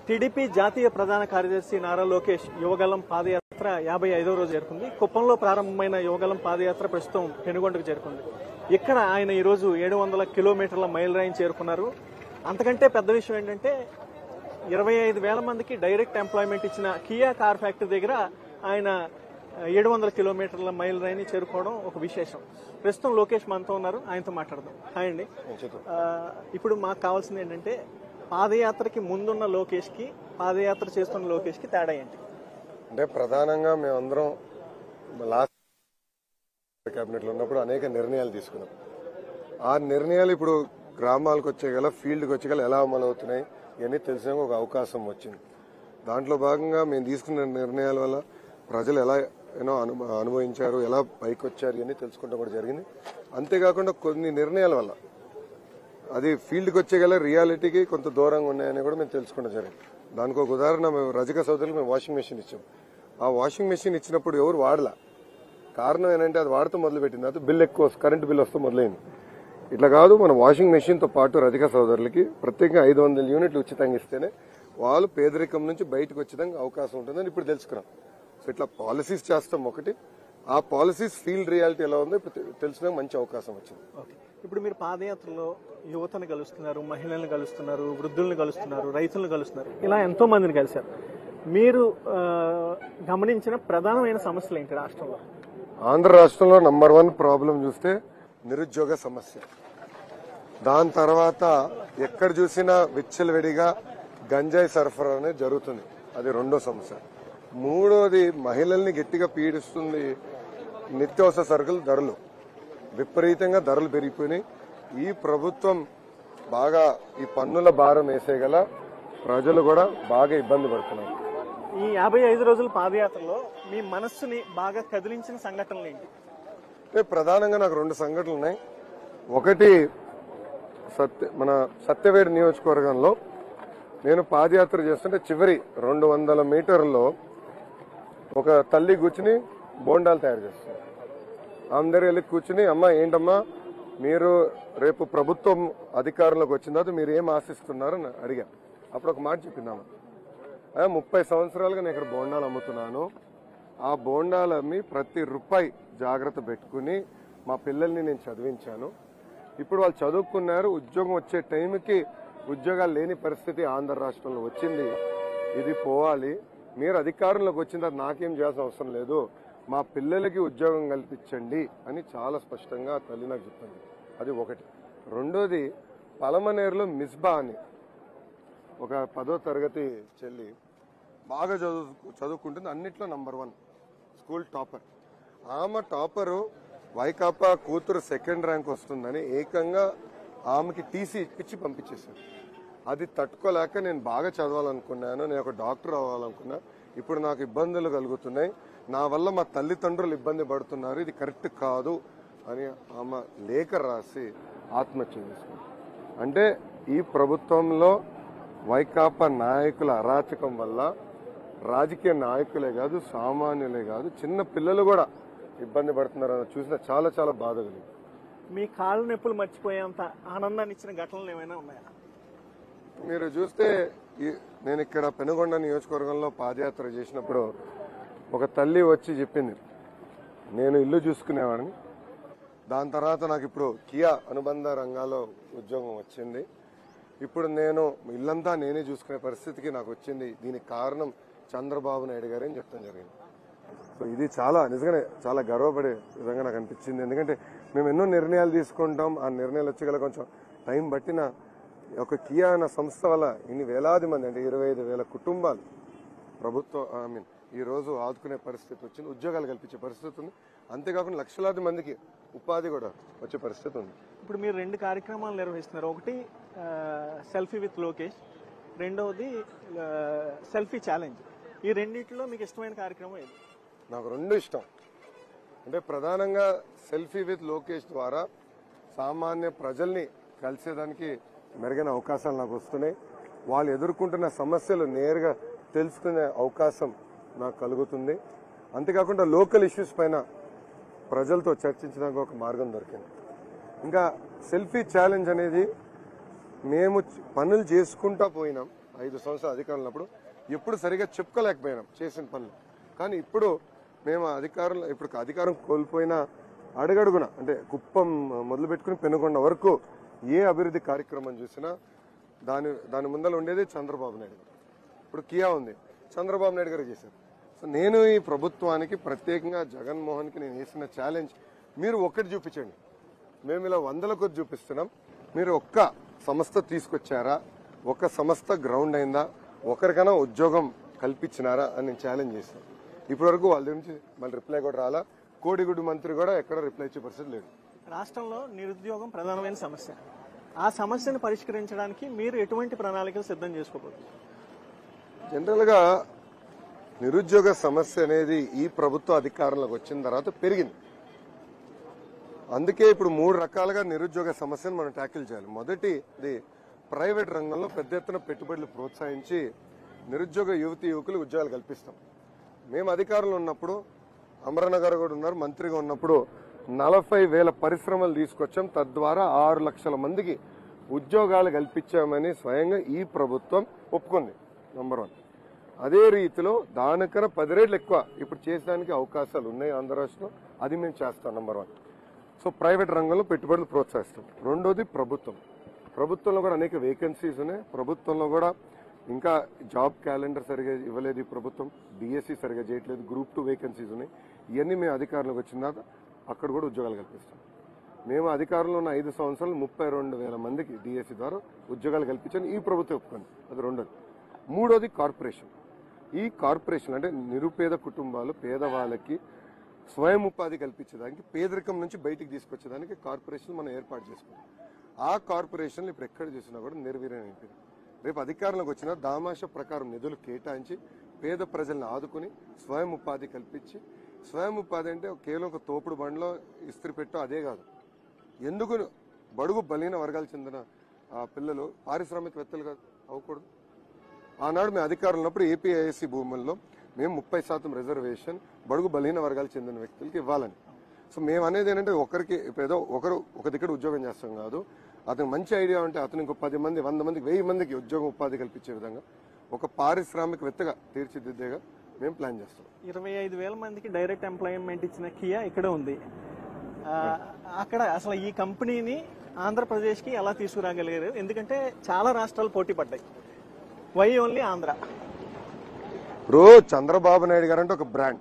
TDP జాతీయ ప్రధాన కార్యదర్శి నారా లోకేష్ యువగలం పాదయాత్ర యాభై ఐదో రోజు చేరుకుంది కుప్పంలో ప్రారంభమైన యువగలం పాదయాత్ర ప్రస్తుతం పెనుగొండకు చేరుకుంది ఇక్కడ ఆయన ఈరోజు ఏడు వందల కిలోమీటర్ల మైల్ రైన్ చేరుకున్నారు అంతకంటే పెద్ద విషయం ఏంటంటే ఇరవై ఐదు వేల మందికి డైరెక్ట్ ఎంప్లాయ్మెంట్ ఇచ్చిన కియా కార్ ఫ్యాక్టరీ దగ్గర ఆయన ఏడు వందల కిలోమీటర్ల మైల్ రైన్ చేరుకోవడం ఒక విశేషం ప్రస్తుతం లోకేష్ మనతో ఉన్నారు ఆయనతో మాట్లాడదాం హాయ్ అండి ఆ, ఇప్పుడు మాకు కావాల్సింది ఏంటంటే పాదయాత్రకి ముందున్న లోకేష్ కి పాదయాత్ర చేస్తున్న లోకేష్ కి తేడా ఏంటి అంటే ప్రధానంగా మేమందరం లాస్ట్ కేబినెట్ లో ఉన్నప్పుడు అనేక నిర్ణయాలు తీసుకున్నాం ఆ నిర్ణయాలు ఇప్పుడు గ్రామాలకు వచ్చేగల ఫీల్డ్కి వచ్చేగల ఎలా అమలు అవుతున్నాయి ఇవన్నీ తెలిసిన ఒక అవకాశం వచ్చింది దాంట్లో భాగంగా మేము తీసుకున్న నిర్ణయాల వల్ల ప్రజలు ఎలా ఏనో అను- అనుభవించారు ఎలా పైకి వచ్చారు ఇవన్నీ తెలుసుకోవడం కూడా జరిగింది అంతేకాకుండా కొన్ని నిర్ణయాల వల్ల అది ఫీల్డ్కి వచ్చేగల రియాలిటీకి కొంత దూరంగా ఉన్నాయని కూడా మేము తెలుసుకోవడం జరిగింది దానికి ఒక ఉదాహరణ మేము రజక సోదరులకు మేము వాషింగ్ మెషిన్ ఇచ్చాం ఆ వాషింగ్ మెషిన్ ఇచ్చినప్పుడు ఎవరు వాడలా కారణం ఏంటంటే అది వాడుతూ మొదలు పెట్టింది అది బిల్ ఎక్కువ కరెంట్ బిల్ వస్తూ మొదలైంది ఇట్లా కాదు మన వాషింగ్ మెషిన్ తో పాటు రజక సోదరులకి ప్రత్యేకంగా ఐదు వందల యూనిట్లు ఉచితంగా ఇస్తేనే వాళ్ళు పేదరికం నుంచి బయటకు వచ్చేదానికి అవకాశం ఉంటుందని ఇప్పుడు తెలుసుకున్నాం సో ఇట్లా పాలసీస్ చేస్తాం ఒకటి ఆ పాలసీస్ ఫీల్డ్ రియాలిటీ ఎలా ఉందో ఇప్పుడు తె- తెలిసిన మంచి అవకాశం వచ్చింది ఓకే ఇప్పుడు మీరు పాదయాత్రలో యువతను కలుస్తున్నారు మహిళలను కలుస్తున్నారు వృద్ధులను కలుస్తున్నారు రైతులను కలుస్తున్నారు ఇలా ఎంతో మందిని కలిశారు మీరు ఆ, గమనించిన ప్రధానమైన సమస్యలు ఏంటి రాష్ట్రంలో ఆంధ్ర రాష్ట్రంలో నంబర్ వన్ ప్రాబ్లం చూస్తే నిరుద్యోగ సమస్య దాని తర్వాత ఎక్కడ చూసినా విచ్చలవిడిగా గంజాయి సరఫరా అనేది జరుగుతుంది అది రెండో సమస్య మూడోది మహిళల్ని గట్టిగా పీడిస్తుంది నిత్యావసర సరుకుల ధరలు విపరీతంగా ధరలు పెరిగిపోయినాయి ఈ ప్రభుత్వం బాగా ఈ పన్నుల భారం వేసేగల ప్రజలు కూడా బాగా ఇబ్బంది పడుతున్నారు ఈ యాభై ఐదు రోజుల పాదయాత్రలో మీ మనస్సుని బాగా కదిలించిన సంఘటనలు ఏంటి అంటే ప్రధానంగా నాకు రెండు సంఘటనలు ఉన్నాయి ఒకటి సత్య మన సత్యవేడి నియోజకవర్గంలో నేను పాదయాత్ర చేస్తుంటే చివరి రెండు వందల మీటర్లో ఒక తల్లి కూర్చుని బోండాలు తయారు చేస్తుంది అందరు వెళ్ళి కూర్చుని అమ్మ ఏంటమ్మా మీరు రేపు ప్రభుత్వం అధికారంలోకి వచ్చిన తర్వాత మీరు ఏం ఆశిస్తున్నారు అని అడిగా అప్పుడు ఒక మాట చెప్పిందామా అదే ముప్పై సంవత్సరాలుగా నేను ఇక్కడ బోండాలు అమ్ముతున్నాను ఆ బోండాలు అమ్మి ప్రతి రూపాయి జాగ్రత్త పెట్టుకుని మా పిల్లల్ని నేను చదివించాను ఇప్పుడు వాళ్ళు చదువుకున్నారు ఉద్యోగం వచ్చే టైంకి ఉద్యోగాలు లేని పరిస్థితి ఆంధ్ర రాష్ట్రంలో వచ్చింది ఇది పోవాలి మీరు అధికారంలోకి వచ్చిన తర్వాత నాకేం చేయాల్సిన అవసరం లేదు మా పిల్లలకి ఉద్యోగం కల్పించండి అని చాలా స్పష్టంగా ఆ తల్లి నాకు చెప్పింది అది ఒకటి రెండోది పలమనేరులో మిస్బా అని ఒక పదో తరగతి చెల్లి బాగా చదువు చదువుకుంటుంది అన్నిట్లో నంబర్ వన్ స్కూల్ టాపర్ ఆమె టాపరు వైకాపా కూతురు సెకండ్ ర్యాంక్ వస్తుందని ఏకంగా ఆమెకి టీసీ ఇప్పించి పంపించేశారు అది తట్టుకోలేక నేను బాగా చదవాలనుకున్నాను నేను ఒక డాక్టర్ అవ్వాలనుకున్నా ఇప్పుడు నాకు ఇబ్బందులు కలుగుతున్నాయి నా వల్ల మా తల్లిదండ్రులు ఇబ్బంది పడుతున్నారు ఇది కరెక్ట్ కాదు అని ఆమె లేఖ రాసి ఆత్మహత్య చేసుకుంది అంటే ఈ ప్రభుత్వంలో వైకాపా నాయకుల అరాచకం వల్ల రాజకీయ నాయకులే కాదు సామాన్యులే కాదు చిన్న పిల్లలు కూడా ఇబ్బంది పడుతున్నారని చూసిన చాలా చాలా బాధ కలిగింది మీ కాళ్ళ నొప్పులు మర్చిపోయేంత ఆనందాన్ని ఇచ్చిన ఘటనలు ఏమైనా ఉన్నాయా మీరు చూస్తే ఈ- నేను ఇక్కడ పెనుగొండ నియోజకవర్గంలో పాదయాత్ర చేసినప్పుడు ఒక తల్లి వచ్చి చెప్పింది నేను ఇల్లు చూసుకునేవాడిని దాని తర్వాత నాకు ఇప్పుడు కియా అనుబంధ రంగాల్లో ఉద్యోగం వచ్చింది ఇప్పుడు నేను ఇల్లంతా నేనే చూసుకునే పరిస్థితికి నాకు వచ్చింది దీనికి కారణం చంద్రబాబు నాయుడు గారు అని చెప్తాం జరిగింది సో ఇది చాలా నిజంగానే చాలా గర్వపడే విధంగా నాకు అనిపించింది ఎందుకంటే మేము ఎన్నో నిర్ణయాలు తీసుకుంటాం ఆ నిర్ణయాలు వచ్చేగల కొంచెం టైం పట్టిన ఒక కియా అన్న సంస్థ వల్ల ఇన్ని వేలాది మంది అంటే ఇరవై ఐదు వేల కుటుంబాలు ప్రభుత్వం ఐ మీన్ ఈ రోజు ఆదుకునే పరిస్థితి వచ్చింది ఉద్యోగాలు కల్పించే పరిస్థితి ఉంది అంతేకాకుండా లక్షలాది మందికి ఉపాధి కూడా వచ్చే పరిస్థితి ఉంది ఇప్పుడు మీరు రెండు కార్యక్రమాలు నిర్వహిస్తున్నారు ఒకటి సెల్ఫీ విత్ లోకేష్ రెండవది సెల్ఫీ ఛాలెంజ్ ఈ రెండిట్లో మీకు ఇష్టమైన కార్యక్రమం ఏది నాకు రెండు ఇష్టం అంటే ప్రధానంగా సెల్ఫీ విత్ లోకేష్ ద్వారా సామాన్య ప్రజల్ని కలిసేదానికి మెరుగైన అవకాశాలు నాకు వస్తున్నాయి వాళ్ళు ఎదుర్కొంటున్న సమస్యలు నేరుగా తెలుసుకునే అవకాశం నాకు కలుగుతుంది అంతేకాకుండా లోకల్ ఇష్యూస్ పైన ప్రజలతో చర్చించడానికి ఒక మార్గం దొరికింది ఇంకా సెల్ఫీ ఛాలెంజ్ అనేది మేము చ- పనులు చేసుకుంటా పోయినాం ఐదు సంవత్సరాలు అధికారంలో ఉన్నప్పుడు ఎప్పుడు సరిగా చెప్పుకోలేకపోయినాం చేసిన పనులు కానీ ఇప్పుడు మేము అధికారం ఇప్పుడు అధికారం కోల్పోయిన అడుగడుగున అంటే కుప్పం మొదలు పెట్టుకుని పెనుకొండ వరకు ఏ అభివృద్ధి కార్యక్రమం చూసినా దాని దాని ముందర ఉండేది చంద్రబాబు నాయుడు గారు ఇప్పుడు కియా ఉంది చంద్రబాబు నాయుడు గారు చేశారు సో నేను ఈ ప్రభుత్వానికి ప్రత్యేకంగా జగన్మోహన్కి నేను వేసిన ఛాలెంజ్ మీరు ఒక్కటి చూపించండి మేము ఇలా వందల కొద్ది చూపిస్తున్నాం మీరు ఒక్క సంస్థ తీసుకొచ్చారా ఒక సంస్థ గ్రౌండ్ అయిందా ఒకరికైనా ఉద్యోగం కల్పించినారా అని నేను ఛాలెంజ్ చేశాను ఇప్పటి వరకు వాళ్ళ నుంచి మళ్ళీ రిప్లై కూడా రాలా కోడిగుడ్డు మంత్రి కూడా ఎక్కడ రిప్లై ఇచ్చే పరిస్థితి లేదు రాష్ట్రంలో నిరుద్యోగం ప్రధానమైన సమస్య ఆ సమస్యను పరిష్కరించడానికి మీరు ఎటువంటి ప్రణాళికలు సిద్ధం చేసుకోబోతున్నారు జనరల్ గా నిరుద్యోగ సమస్య అనేది ఈ ప్రభుత్వ అధికారంలోకి వచ్చిన తర్వాత పెరిగింది అందుకే ఇప్పుడు మూడు రకాలుగా నిరుద్యోగ సమస్యను మనం ట్యాకిల్ చేయాలి మొదటిది ప్రైవేట్ రంగంలో పెద్ద ఎత్తున పెట్టుబడులు ప్రోత్సహించి నిరుద్యోగ యువతి యువకులు ఉద్యోగాలు కల్పిస్తాం మేము అధికారంలో ఉన్నప్పుడు అమరన్న గారు కూడా ఉన్నారు మంత్రిగా ఉన్నప్పుడు నలభై వేల పరిశ్రమలు తీసుకొచ్చాం తద్వారా ఆరు లక్షల మందికి ఉద్యోగాలు కల్పించామని స్వయంగా ఈ ప్రభుత్వం ఒప్పుకుంది నంబర్ వన్ అదే రీతిలో దానికన్నా పది రేట్లు ఎక్కువ ఇప్పుడు చేసడానికి అవకాశాలు ఉన్నాయి ఆంధ్ర రాష్ట్రంలో అది మేము చేస్తాం నంబర్ వన్ సో ప్రైవేట్ రంగంలో పెట్టుబడులు ప్రోత్సహిస్తాం రెండోది ప్రభుత్వం ప్రభుత్వంలో కూడా అనేక వేకెన్సీస్ ఉన్నాయి ప్రభుత్వంలో కూడా ఇంకా జాబ్ క్యాలెండర్ సరిగా ఇవ్వలేదు ఈ ప్రభుత్వం డిఎస్సి సరిగా చేయట్లేదు గ్రూప్ టూ వేకెన్సీస్ ఉన్నాయి ఇవన్నీ మేము అధికారంలోకి వచ్చిన తర్వాత అక్కడ కూడా ఉద్యోగాలు కల్పిస్తాం మేము అధికారంలో ఉన్న ఐదు సంవత్సరాలు ముప్పై రెండు వేల మందికి డిఎస్సి ద్వారా ఉద్యోగాలు కల్పించని ఈ ప్రభుత్వం ఒప్పుకుంది అది రెండోది మూడోది కార్పొరేషన్ ఈ కార్పొరేషన్ అంటే నిరుపేద కుటుంబాలు పేదవాళ్ళకి స్వయం ఉపాధి కల్పించడానికి పేదరికం నుంచి బయటికి తీసుకొచ్చేదానికి కార్పొరేషన్ మనం ఏర్పాటు చేసుకున్నాం ఆ కార్పొరేషన్లు ఇప్పుడు ఎక్కడ చూసినా కూడా నిర్వీర్యం అయిపోయింది రేపు అధికారంలోకి వచ్చిన దామాష ప్రకారం నిధులు కేటాయించి పేద ప్రజల్ని ఆదుకుని స్వయం ఉపాధి కల్పించి స్వయం ఉపాధి అంటే కేవలం ఒక తోపుడు బండిలో ఇస్త్రీ పెట్టో అదే కాదు ఎందుకు బడుగు బలహీన వర్గాలు చెందిన ఆ పిల్లలు పారిశ్రామికవేత్తలుగా అవ్వకూడదు ఆనాడు మేము అధికారంలో ఉన్నప్పుడు ఏపీఐఎస్సీ భూముల్లో మేము ముప్పై శాతం రిజర్వేషన్ బడుగు బలహీన వర్గాలు చెందిన వ్యక్తులకి ఇవ్వాలని సో మేము అనేది ఏంటంటే ఒకరికి ఇప్పుడు ఏదో ఒకరు ఒక దగ్గర ఉద్యోగం చేస్తాం కాదు అతనికి మంచి ఐడియా ఉంటే అతను ఇంకో పది మంది వంద మందికి వెయ్యి మందికి ఉద్యోగం ఉపాధి కల్పించే విధంగా ఒక పారిశ్రామికవేత్తగా తీర్చిదిద్దేగా మేము ప్లాన్ చేస్తాం ఇరవై ఐదు వేల మందికి డైరెక్ట్ ఎంప్లాయ్మెంట్ ఇచ్చిన కియా ఇక్కడ ఉంది ఆ, అక్కడ అసలు ఈ కంపెనీని ఆంధ్రప్రదేశ్కి ఎలా తీసుకురాగలిగారు ఎందుకంటే చాలా రాష్ట్రాలు పోటీ పడ్డాయి వై ఓన్లీ ఆంధ్ర ఇప్పుడు చంద్రబాబు నాయుడు గారు అంటే ఒక బ్రాండ్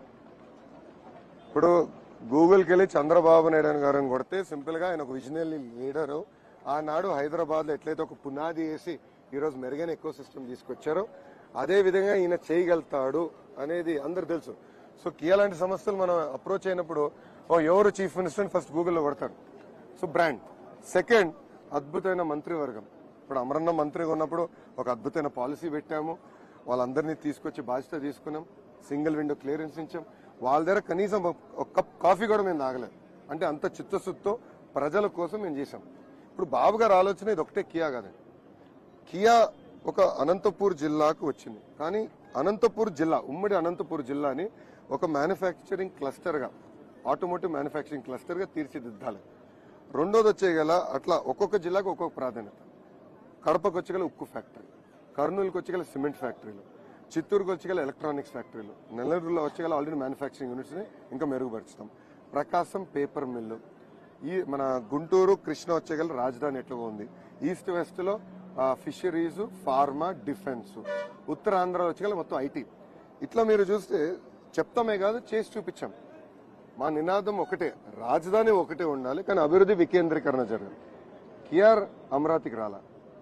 ఇప్పుడు గూగుల్కి వెళ్ళి చంద్రబాబు నాయుడు గారిని కొడితే సింపుల్ గా ఆయన ఒక విజనరీ లీడరు ఆనాడు హైదరాబాద్ లో ఎట్లయితే ఒక పునాది వేసి ఈ రోజు మెరుగైన ఎకో సిస్టమ్ తీసుకొచ్చారో అదే విధంగా ఈయన చేయగలుగుతాడు అనేది అందరు తెలుసు సో కియా లాంటి సంస్థలు మనం అప్రోచ్ అయినప్పుడు ఓ ఎవరు చీఫ్ మినిస్టర్ ఫస్ట్ గూగుల్లో కొడతారు సో బ్రాండ్ సెకండ్ అద్భుతమైన మంత్రివర్గం ఇప్పుడు అమరన్న మంత్రిగా ఉన్నప్పుడు ఒక అద్భుతమైన పాలసీ పెట్టాము వాళ్ళందరినీ తీసుకొచ్చి బాధ్యత తీసుకున్నాం సింగిల్ విండో క్లియరెన్స్ ఇచ్చాం వాళ్ళ దగ్గర కనీసం ఒక- ఒక కప్ కాఫీ కూడా మేము తాగలేదు అంటే అంత చిత్తశుద్ధితో ప్రజల కోసం మేము చేశాం ఇప్పుడు బాబు గారు ఆలోచన ఇది ఒకటే కియా కాదండి కియా ఒక అనంతపూర్ జిల్లాకు వచ్చింది కానీ అనంతపూర్ జిల్లా ఉమ్మడి అనంతపూర్ జిల్లాని ఒక మ్యానుఫ్యాక్చరింగ్ క్లస్టర్గా ఆటోమోటివ్ మ్యానుఫ్యాక్చరింగ్ క్లస్టర్గా తీర్చిదిద్దాలి రెండోది వచ్చేగల అట్లా ఒక్కొక్క జిల్లాకు ఒక్కొక్క ప్రాధాన్యత కడపకు వచ్చేగల ఉక్కు ఫ్యాక్టరీ కర్నూలుకి వచ్చేగల సిమెంట్ ఫ్యాక్టరీలు చిత్తూరుకు వచ్చేగల ఎలక్ట్రానిక్స్ ఫ్యాక్టరీలు నెల్లూరులో వచ్చేగల ఆల్రెడీ మ్యానుఫ్యాక్చరింగ్ యూనిట్స్ని ఇంకా మెరుగుపరుచుతాం ప్రకాశం పేపర్ మిల్లు ఈ మన గుంటూరు కృష్ణ వచ్చేగల రాజధాని ఎట్లుగా ఉంది ఈస్ట్ వెస్ట్ లో ఫిషరీస్ ఫార్మా డిఫెన్స్ ఉత్తరాంధ్ర వచ్చేగల మొత్తం ఐటీ ఇట్లా మీరు చూస్తే చెప్తామే కాదు చేసి చూపించాం మా నినాదం ఒకటే రాజధాని ఒకటే ఉండాలి కానీ అభివృద్ధి వికేంద్రీకరణ జరగాలి కిఆర్ అమరావతికి రాలా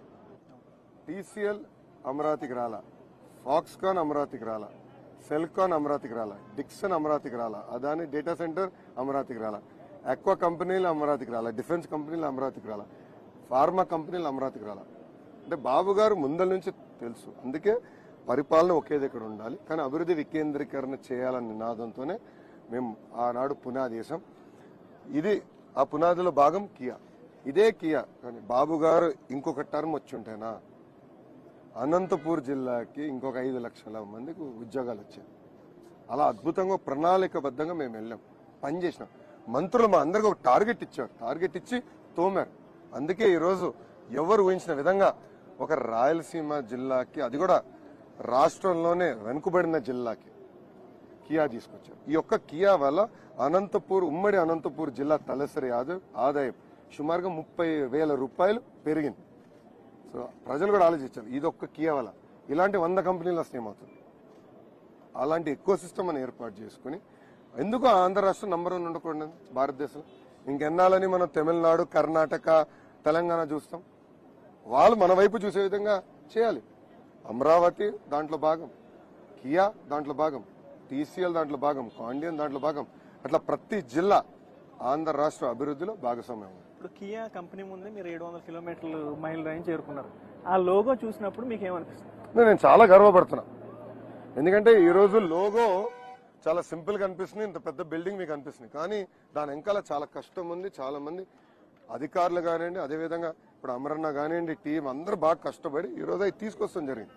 టీసీఎల్ అమరావతికి రాలా ఫాక్స్కాన్ అమరావతికి రాలా సెల్కాన్ అమరావతికి రాలా డిక్సన్ అమరావతికి రాలా అదాని డేటా సెంటర్ అమరావతికి రాలా ఎక్కువ కంపెనీలు అమరావతికి రాలా డిఫెన్స్ కంపెనీలు అమరావతికి రాలా ఫార్మా కంపెనీలు అమరావతికి రాలా అంటే బాబు గారు ముందల నుంచి తెలుసు అందుకే పరిపాలన ఒకే దగ్గర ఉండాలి కానీ అభివృద్ధి వికేంద్రీకరణ చేయాలన్న నినాదంతోనే మేము ఆనాడు పునాది వేసాం ఇది ఆ పునాదిలో భాగం కియా ఇదే కియా కానీ బాబు గారు ఇంకొక టర్మ్ వచ్చి ఉంటేనా అనంతపూర్ జిల్లాకి ఇంకొక ఐదు లక్షల మందికి ఉద్యోగాలు వచ్చాయి అలా అద్భుతంగా ప్రణాళికబద్ధంగా మేము వెళ్ళాం పని చేసినాం మంత్రులు మా అందరికి ఒక టార్గెట్ ఇచ్చారు టార్గెట్ ఇచ్చి తోమారు అందుకే ఈరోజు ఎవరు ఊహించిన విధంగా ఒక రాయలసీమ జిల్లాకి అది కూడా రాష్ట్రంలోనే వెనుకబడిన జిల్లాకి కియా తీసుకొచ్చారు ఈ యొక్క కియా వల్ల అనంతపూర్ ఉమ్మడి అనంతపూర్ జిల్లా తలసరి ఆదాయం ఆదాయం సుమారుగా ముప్పై వేల రూపాయలు పెరిగింది సో ప్రజలు కూడా ఆలోచించారు ఇది ఒక్క కియా వల్ల ఇలాంటి వంద కంపెనీలు వస్తే ఏమవుతుంది అలాంటి ఎక్కువ సిస్టమ్ అని ఏర్పాటు చేసుకుని ఎందుకు ఆంధ్ర రాష్ట్రం నంబర్ వన్ ఉండకూడదు భారతదేశంలో ఇంకెన్నాళ్ళని మనం తమిళనాడు కర్ణాటక తెలంగాణ చూస్తాం వాళ్ళు మన వైపు చూసే విధంగా చేయాలి అమరావతి దాంట్లో భాగం కియా దాంట్లో భాగం టీసీఎల్ దాంట్లో భాగం కాండియన్ దాంట్లో భాగం అట్లా ప్రతి జిల్లా ఆంధ్ర రాష్ట్ర అభివృద్ధిలో భాగస్వామ్యం ఉంది. ఇప్పుడు కియా కంపెనీ ముందే మీరు ఏడు వందల కిలోమీటర్లు మైల్ రైన్ చేరుకున్నారు ఆ లోగో చూసినప్పుడు మీకు ఏమనిపిస్తుంది నేను చాలా గర్వపడుతున్నా ఎందుకంటే ఈ రోజు లోగో చాలా సింపుల్ గా అనిపిస్తుంది ఇంత పెద్ద బిల్డింగ్ మీకు అనిపిస్తుంది కానీ దాని వెనకాల చాలా కష్టం ఉంది చాలా మంది అధికారులు కానివ్వండి అదేవిధంగా ఇప్పుడు అమరన్న కానివ్వండి టీం అందరూ బాగా కష్టపడి ఈ రోజు అవి తీసుకొస్తాం జరిగింది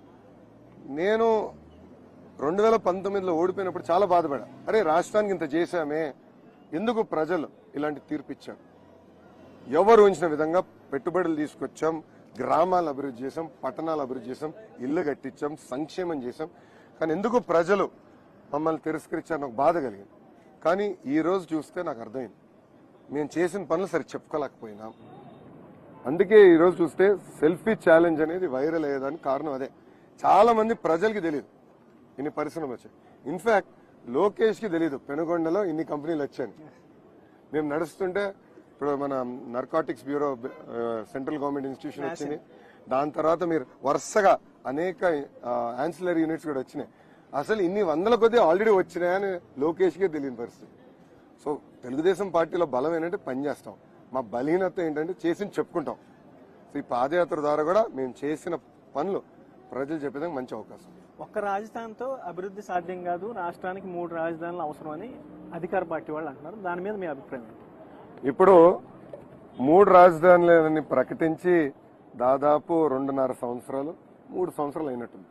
నేను రెండు వేల పంతొమ్మిదిలో ఓడిపోయినప్పుడు చాలా బాధపడా అరే రాష్ట్రానికి ఇంత చేశామే ఎందుకు ప్రజలు ఇలాంటి తీర్పు ఇచ్చారు ఎవరు ఉంచిన విధంగా పెట్టుబడులు తీసుకొచ్చాం గ్రామాలు అభివృద్ధి చేసాం పట్టణాలు అభివృద్ధి చేసాం ఇల్లు కట్టించాం సంక్షేమం చేసాం కానీ ఎందుకు ప్రజలు మమ్మల్ని తిరస్కరించారు నాకు బాధ కలిగింది కానీ ఈ రోజు చూస్తే నాకు అర్థమైంది మేము చేసిన పనులు సరి చెప్పుకోలేకపోయినాం అందుకే ఈ రోజు చూస్తే సెల్ఫీ ఛాలెంజ్ అనేది వైరల్ అయ్యేదానికి కారణం అదే చాలా మంది ప్రజలకి తెలియదు ఇన్ని పరిశ్రమలు వచ్చాయి ఇన్ఫాక్ట్ లోకేష్ కి తెలియదు పెనుగొండలో ఇన్ని కంపెనీలు వచ్చాయి మేము నడుస్తుంటే ఇప్పుడు మన narcotics bureau central government institution వచ్చింది దాని తర్వాత మీరు వరుసగా అనేక ఆన్సిలరీ యూనిట్స్ కూడా వచ్చినాయి అసలు ఇన్ని వందల కొద్ది ఆల్రెడీ వచ్చినాయని లోకేష్ కే తెలియని పరిస్థితి సో తెలుగుదేశం పార్టీలో బలం ఏంటంటే పని చేస్తాం మా బలహీనత ఏంటంటే చేసి చెప్పుకుంటాం సో ఈ పాదయాత్ర ద్వారా కూడా మేము చేసిన పనులు ప్రజలు చెప్పేదానికి మంచి అవకాశం ఒక్క రాజధానితో అభివృద్ధి సాధ్యం కాదు రాష్ట్రానికి మూడు రాజధానులు అవసరం అని అధికార పార్టీ వాళ్ళు అంటున్నారు దాని మీద మీ అభిప్రాయం ఏంటి? ఇప్పుడు మూడు రాజధానులని ప్రకటించి దాదాపు రెండున్నర సంవత్సరాలు మూడు సంవత్సరాలు అయినట్టుంది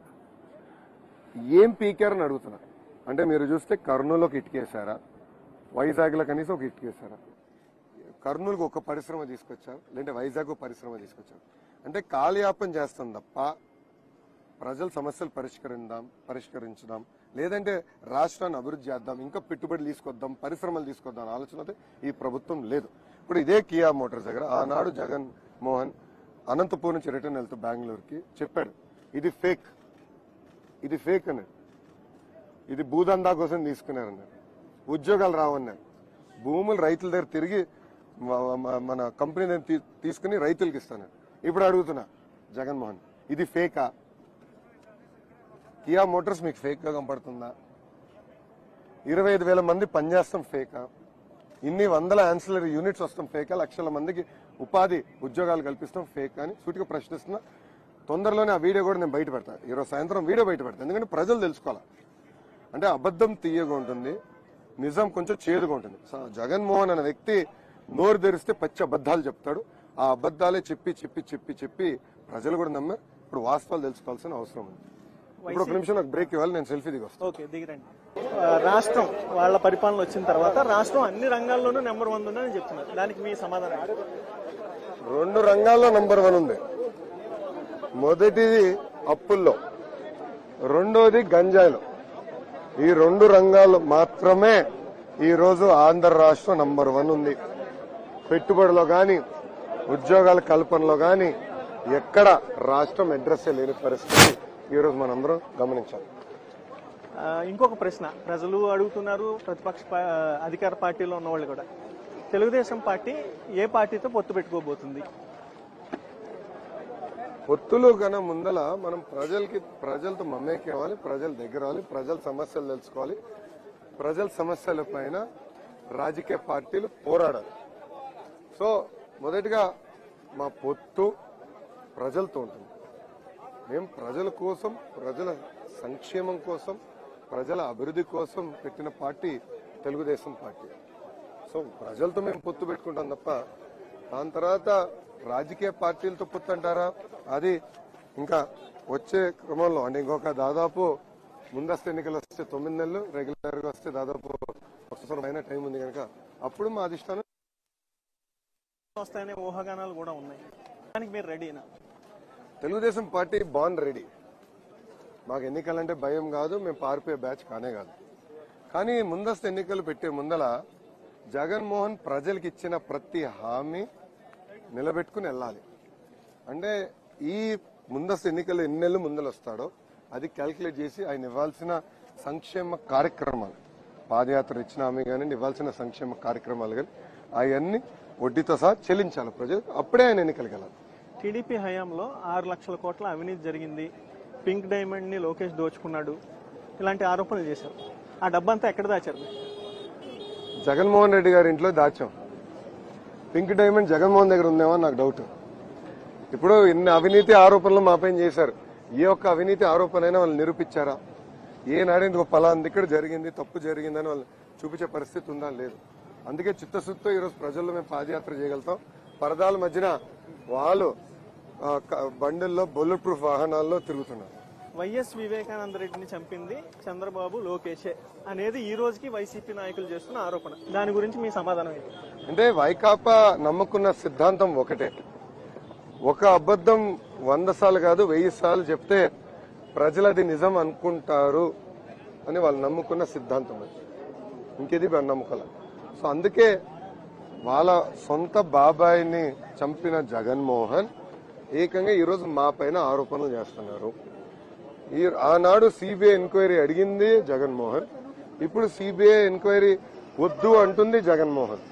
ఏం పీకారని అడుగుతున్నా అంటే మీరు చూస్తే కర్నూలుకి ఇటుకేశారా వైజాగ్లో కనీసం ఒక ఇటుకేశారా కర్నూలుకి ఒక పరిశ్రమ తీసుకొచ్చారు లేదంటే వైజాగ్ పరిశ్రమ తీసుకొచ్చారు అంటే కాలయాపన చేస్తాం తప్ప ప్రజల సమస్యలు పరిష్కరిందాం పరిష్కరించుదాం లేదంటే రాష్ట్రాన్ని అభివృద్ధి చేద్దాం ఇంకా పెట్టుబడులు తీసుకొద్దాం పరిశ్రమలు తీసుకొద్దాం అనే ఆలోచన అయితే ఈ ప్రభుత్వం లేదు ఇప్పుడు ఇదే కియా మోటార్స్ దగ్గర ఆనాడు జగన్ మోహన్ అనంతపూర్ నుంచి రిటర్న్ వెళ్తూ బెంగళూరుకి చెప్పాడు ఇది ఫేక్ ఇది ఫేక్ అన్నాడు ఇది భూదందా కోసం తీసుకున్నారన్నారు ఉద్యోగాలు రావన్నారు భూములు రైతుల దగ్గర తిరిగి మ- మ- మన కంపెనీ దగ్గర తీ- తీసుకుని రైతులకి ఇస్తాను ఇప్పుడు అడుగుతున్నా జగన్మోహన్ ఇది ఫేకా కియా మోటార్స్ మీకు ఫేక్ గా కనపడుతుందా ఇరవై ఐదు వేల మంది పనిచేస్తాం ఫేకా ఇన్ని వందల ఆన్సిలరీ యూనిట్స్ వస్తాం ఫేకా లక్షల మందికి ఉపాధి ఉద్యోగాలు కల్పిస్తాం ఫేక్ అని సూటిగా ప్రశ్నిస్తున్నా తొందరలోనే ఆ వీడియో కూడా నేను బయట పెడతాను ఈరోజు సాయంత్రం వీడియో బయట పెడతాను ఎందుకంటే ప్రజలు తెలుసుకోవాలి అంటే అబద్ధం తీయగా ఉంటుంది నిజం కొంచెం చేదుగా ఉంటుంది స- జగన్మోహన్ అనే వ్యక్తి నోరు తెరిస్తే పచ్చి అబద్ధాలు చెప్తాడు ఆ అబద్ధాలే చెప్పి చెప్పి చెప్పి చెప్పి ప్రజలు కూడా నమ్మారు ఇప్పుడు వాస్తవాలు తెలుసుకోవాల్సిన అవసరం ఉంది ఇప్పుడు ఒక నిమిషం నాకు బ్రేక్ ఇవ్వాలి నేను సెల్ఫీ దిగి వస్తాను ఓకే దిగిరండి ఆ, రాష్ట్రం వాళ్ళ పరిపాలన వచ్చిన తర్వాత రాష్ట్రం అన్ని రంగాల్లోనూ నెంబర్ వన్ ఉందని చెప్తున్నారు దానికి మీ సమాధానం ఏంటి? రెండు రంగాల్లో నంబర్ వన్ ఉంది మొదటిది అప్పుల్లో రెండోది గంజాయిలో ఈ రెండు రంగాలు మాత్రమే ఈ రోజు ఆంధ్ర రాష్ట్రం నంబర్ వన్ ఉంది పెట్టుబడిలో గాని ఉద్యోగాల కల్పనలో గాని ఎక్కడ రాష్ట్రం అడ్రస్ లేని పరిస్థితి ఈ రోజు మనందరం గమనించాలి ఆ, ఇంకొక ప్రశ్న ప్రజలు అడుగుతున్నారు ప్రతిపక్ష పా- అధికార పార్టీలో ఉన్న వాళ్ళు కూడా తెలుగుదేశం పార్టీ ఏ పార్టీతో పొత్తు పెట్టుకోబోతుంది పొత్తులు గన ముందల మనం ప్రజలకి ప్రజలతో మమేకి అవ్వాలి ప్రజల దగ్గర అవ్వాలి ప్రజల సమస్యలు తెలుసుకోవాలి ప్రజల సమస్యల పైన రాజకీయ పార్టీలు పోరాడాలి సో మొదటిగా మా పొత్తు ప్రజలతో ఉంటుంది మేము ప్రజల కోసం ప్రజల సంక్షేమం కోసం ప్రజల అభివృద్ధి కోసం పెట్టిన పార్టీ తెలుగుదేశం పార్టీ సో ప్రజలతో మేము పొత్తు పెట్టుకుంటాం తప్ప దాని తర్వాత రాజకీయ పార్టీలతో పొత్తు అంటారా అది ఇంకా వచ్చే క్రమంలో అంటే ఇంకొక దాదాపు ముందస్తు ఎన్నికలు వస్తే తొమ్మిది నెలలు రెగ్యులర్ గా వస్తే దాదాపు ఒక సంవత్సరం అయినా టైం ఉంది కనుక అప్పుడు మా అధిష్టానం వస్తాయనే ఊహాగానాలు కూడా ఉన్నాయి దానికి మీరు రెడీనా తెలుగుదేశం పార్టీ బాండ్ రెడీ మాకు ఎన్నికలంటే భయం కాదు మేము పారిపోయే బ్యాచ్ కానే కాదు కానీ ముందస్తు ఎన్నికలు పెట్టే ముందల జగన్మోహన్ ప్రజలకు ఇచ్చిన ప్రతి హామీ నిలబెట్టుకుని వెళ్ళాలి అంటే ఈ ముందస్తు ఎన్నికలు ఎన్ని నెలలు ముందలు వస్తాడో అది క్యాల్కులేట్ చేసి ఆయన ఇవ్వాల్సిన సంక్షేమ కార్యక్రమాలు పాదయాత్ర ఇచ్చిన హామీ కానీ ఇవ్వాల్సిన సంక్షేమ కార్యక్రమాలు కానీ అవన్నీ వడ్డీతో సహా చెల్లించాలి ప్రజలు అప్పుడే ఆయన ఎన్నికలకు వెళ్ళాలి టీడీపీ హయాంలో ఆరు లక్షల కోట్ల అవినీతి జరిగింది పింక్ డైమండ్ ని లోకేష్ దోచుకున్నాడు ఇలాంటి ఆరోపణలు చేశారు ఆ డబ్బంతా ఎక్కడ దాచారు మీరు? జగన్మోహన్ రెడ్డి గారి ఇంట్లో దాచాం పింక్ డైమండ్ జగన్మోహన్ దగ్గర ఉందేమో అని నాకు డౌట్ ఇప్పుడు ఇన్ని అవినీతి ఆరోపణలు మాపైన చేశారు ఏ ఒక్క అవినీతి ఆరోపణ అయినా వాళ్ళు నిరూపించారా ఏ నాడేందుకు ఒక పలాంది ఇక్కడ జరిగింది తప్పు జరిగిందని వాళ్ళు చూపించే పరిస్థితి ఉందా లేదు అందుకే చిత్తశుద్ధితో ఈరోజు ప్రజల్లో మేము పాదయాత్ర చేయగలుగుతాం పరదాల మధ్యన వాళ్ళు ఆ, క- బండిల్లో బుల్లెట్ ప్రూఫ్ వాహనాల్లో తిరుగుతున్నారు వైఎస్ వివేకానంద రెడ్డిని చంపింది చంద్రబాబు లోకేషే అనేది ఈ రోజుకి వైసీపీ నాయకులు చేస్తున్న ఆరోపణ దాని గురించి మీ సమాధానం ఏంటి అంటే వైకాపా నమ్ముకున్న సిద్ధాంతం ఒకటే ఒక అబద్ధం వంద సార్లు కాదు వెయ్యి సార్లు చెప్తే ప్రజలు అది నిజం అనుకుంటారు అని వాళ్ళు నమ్ముకున్న సిద్ధాంతం అది ఇంకేది వాళ్ళు నమ్ముకోలే సో అందుకే వాళ్ళ సొంత బాబాయిని చంపిన జగన్మోహన్ ఏకంగా ఈరోజు మా పైన ఆరోపణలు చేస్తున్నారు ఈ ఆనాడు సిబిఐ ఎంక్వైరీ అడిగింది జగన్మోహన్ ఇప్పుడు సిబిఐ ఎంక్వైరీ వద్దు అంటుంది జగన్మోహన్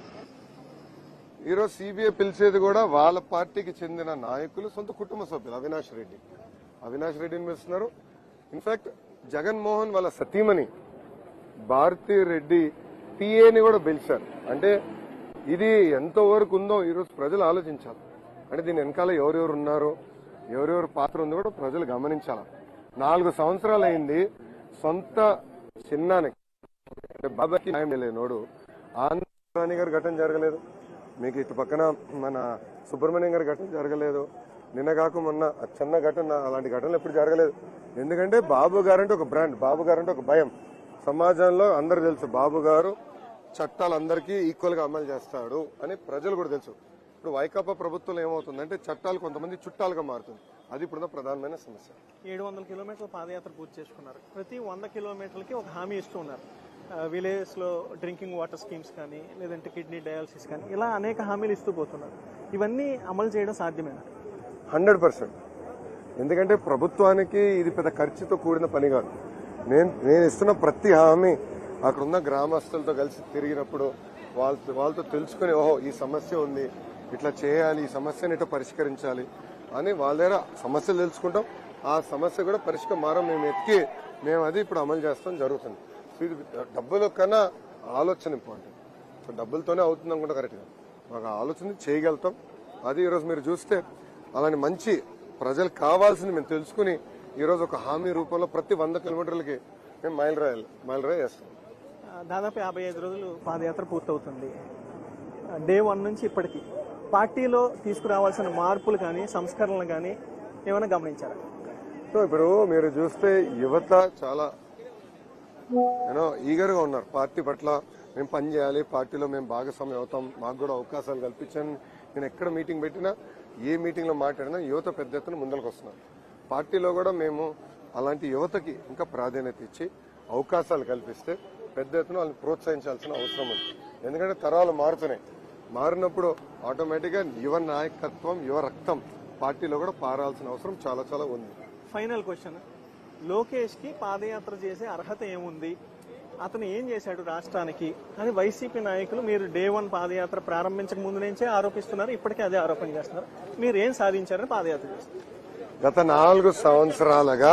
ఈరోజు సిబిఐ పిలిచేది కూడా వాళ్ళ పార్టీకి చెందిన నాయకులు సొంత కుటుంబ సభ్యులు అవినాష్ రెడ్డి అవినాష్ రెడ్డిని పిలుస్తున్నారు ఇన్ఫాక్ట్ జగన్మోహన్ వాళ్ళ సతీమణి భారతీ రెడ్డి పిఏని కూడా పిలిచారు అంటే ఇది ఎంత వరకు ఉందో ఈరోజు ప్రజలు ఆలోచించాలి అంటే దీని వెనకాల ఎవరెవరు ఉన్నారో ఎవరెవరు పాత్ర ఉందో కూడా ప్రజలు గమనించాలి నాలుగు సంవత్సరాలు అయింది సొంత చిన్నానికి అంటే బాబాకి న్యాయం లేనోడు ఆంధ్రాణి గారి ఘటన జరగలేదు మీకు ఇటు పక్కన మన సుబ్రహ్మణ్యం గారి ఘటన జరగలేదు నిన్న కాక మొన్న ఆ చిన్న ఘటన అలాంటి ఘటనలు ఎప్పుడు జరగలేదు ఎందుకంటే బాబు గారు అంటే ఒక బ్రాండ్ బాబు గారు అంటే ఒక భయం సమాజంలో అందరు తెలుసు బాబు గారు చట్టాలు అందరికీ ఈక్వల్ గా అమలు చేస్తాడు అని ప్రజలు కూడా తెలుసు ఇప్పుడు వైకాపా ప్రభుత్వంలో ఏమవుతుందంటే చట్టాలు కొంతమంది చుట్టాలుగా మారుతుంది అది ఇప్పుడున్న ప్రధానమైన సమస్య ఏడు వందల కిలోమీటర్ల పాదయాత్ర పూర్తి చేసుకున్నారు ప్రతి వంద కిలోమీటర్లకి ఒక హామీ ఇస్తూ ఉన్నారు విలేజెస్ లో డ్రింకింగ్ వాటర్ స్కీమ్స్ కానీ లేదంటే కిడ్నీ డయాలసిస్ కానీ ఇలా అనేక హామీలు ఇస్తూ పోతున్నారు ఇవన్నీ అమలు చేయడం సాధ్యమేనా హండ్రెడ్ పర్సెంట్ ఎందుకంటే ప్రభుత్వానికి ఇది పెద్ద ఖర్చుతో కూడిన పని కాదు నేను నేను ఇస్తున్న ప్రతి హామీ అక్కడ ఉన్న గ్రామస్తులతో కలిసి తిరిగినప్పుడు వాళ్ళతో వాళ్ళతో తెలుసుకుని ఓహో ఈ సమస్య ఉంది ఇట్లా చేయాలి ఈ సమస్యని ఇట్లా పరిష్కరించాలి అని వాళ్ళ దగ్గర సమస్యలు తెలుసుకుంటాం ఆ సమస్య కూడా పరిష్కారం మేము ఎత్తికి మేము అది ఇప్పుడు అమలు చేస్తాం జరుగుతుంది సో ఇది డబ్బుల కన్నా ఆలోచన ఇంపార్టెంట్ సో డబ్బులతోనే అవుతుంది అనుకుంటా కరెక్ట్గా మాకు ఆ ఆలోచన చేయగలుగుతాం అది ఈరోజు మీరు చూస్తే అలాంటి మంచి ప్రజలకు కావాల్సింది మేము తెలుసుకుని ఈరోజు ఒక హామీ రూపంలో ప్రతి వంద కిలోమీటర్లకి మేము మైల్ రాయాలి మైల్ రాయి వేస్తాం ఆ, దాదాపు యాభై ఐదు రోజులు పాదయాత్ర పూర్తవుతుంది ఆ, డే వన్ నుంచి ఇప్పటికి పార్టీలో తీసుకురావాల్సిన మార్పులు కానీ సంస్కరణలు కానీ ఏమైనా గమనించారా సో ఇప్పుడు మీరు చూస్తే యువత చాలా యూనో ఈగర్ గా ఉన్నారు పార్టీ పట్ల మేము పని చేయాలి పార్టీలో మేము భాగస్వామ్యం అవుతాం మాకు కూడా అవకాశాలు కల్పించండి నేను ఎక్కడ మీటింగ్ పెట్టినా ఏ మీటింగ్ లో మాట్లాడినా యువత పెద్ద ఎత్తున ముందరకు వస్తున్నారు పార్టీలో కూడా మేము అలాంటి యువతకి ఇంకా ప్రాధాన్యత ఇచ్చి అవకాశాలు కల్పిస్తే పెద్ద ఎత్తున వాళ్ళని ప్రోత్సహించాల్సిన అవసరం ఉంది ఎందుకంటే తరాలు మారుతున్నాయి మారినప్పుడు ఆటోమేటిక్ గా యువ నాయకత్వం యువ రక్తం పార్టీలో కూడా పారాల్సిన అవసరం చాలా చాలా ఉంది ఫైనల్ క్వశ్చన్ లోకేష్ కి పాదయాత్ర చేసే అర్హత ఏముంది అతను ఏం చేశాడు రాష్ట్రానికి అని వైసీపీ నాయకులు మీరు డే వన్ పాదయాత్ర ప్రారంభించక ముందు నుంచే ఆరోపిస్తున్నారు ఇప్పటికే అదే ఆరోపణ చేస్తున్నారు మీరు ఏం సాధించారని పాదయాత్ర చేస్తున్నారు గత నాలుగు సంవత్సరాలుగా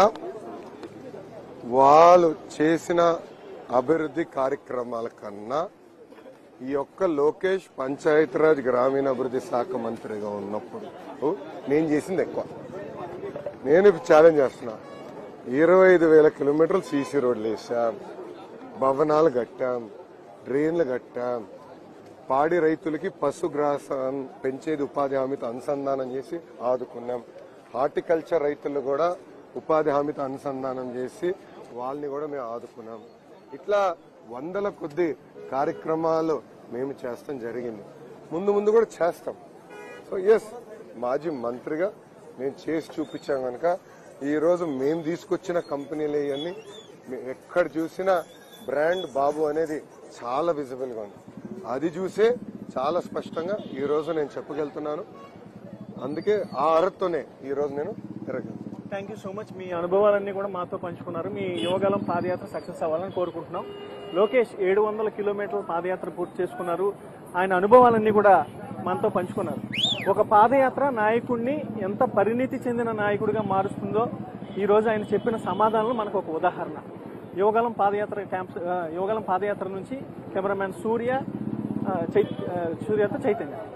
వాళ్ళు చేసిన అభివృద్ధి కార్యక్రమాల కన్నా ఈ యొక్క లోకేష్ పంచాయతీరాజ్ గ్రామీణాభివృద్ధి శాఖ మంత్రిగా ఉన్నప్పుడు నేను చేసింది ఎక్కువ నేను ఇప్పుడు ఛాలెంజ్ చేస్తున్నా ఇరవై ఐదు వేల కిలోమీటర్లు సీసీ రోడ్లు వేసాం భవనాలు కట్టాం డ్రైన్లు కట్టాం పాడి రైతులకి పశుగ్రాసం పెంచేది ఉపాధి హామీతో అనుసంధానం చేసి ఆదుకున్నాం హార్టికల్చర్ రైతులు కూడా ఉపాధి హామీతో అనుసంధానం చేసి వాళ్ళని కూడా మేము ఆదుకున్నాం ఇట్లా వందల కొద్ది కార్యక్రమాలు మేము చేస్తాం జరిగింది ముందు ముందు కూడా చేస్తాం సో ఎస్ మాజీ మంత్రిగా నేను చేసి చూపించాం కనుక ఈ రోజు మేము తీసుకొచ్చిన కంపెనీలు ఇవన్నీ మీ- ఎక్కడ చూసినా బ్రాండ్ బాబు అనేది చాలా విజిబుల్ గా ఉంది అది చూసే చాలా స్పష్టంగా ఈ రోజు నేను చెప్పగలుగుతున్నాను అందుకే ఆ అర్హతతోనే ఈ రోజు నేను తిరగలను థ్యాంక్ యూ సో మచ్ మీ అనుభవాలన్నీ కూడా మాతో పంచుకున్నారు మీ యువగలం పాదయాత్ర సక్సెస్ అవ్వాలని కోరుకుంటున్నాం లోకేష్ ఏడు వందల కిలోమీటర్ల పాదయాత్ర పూర్తి చేసుకున్నారు ఆయన అనుభవాలన్నీ కూడా మనతో పంచుకున్నారు ఒక పాదయాత్ర నాయకుడిని ఎంత పరిణితి చెందిన నాయకుడిగా మారుస్తుందో ఈ రోజు ఆయన చెప్పిన సమాధానాలు మనకు ఒక ఉదాహరణ యువగలం పాదయాత్ర క్యాంప్ ఆ, యువగలం పాదయాత్ర నుంచి కెమెరామ్యాన్ సూర్య ఆ, చై ఆ, సూర్యతో చైతన్య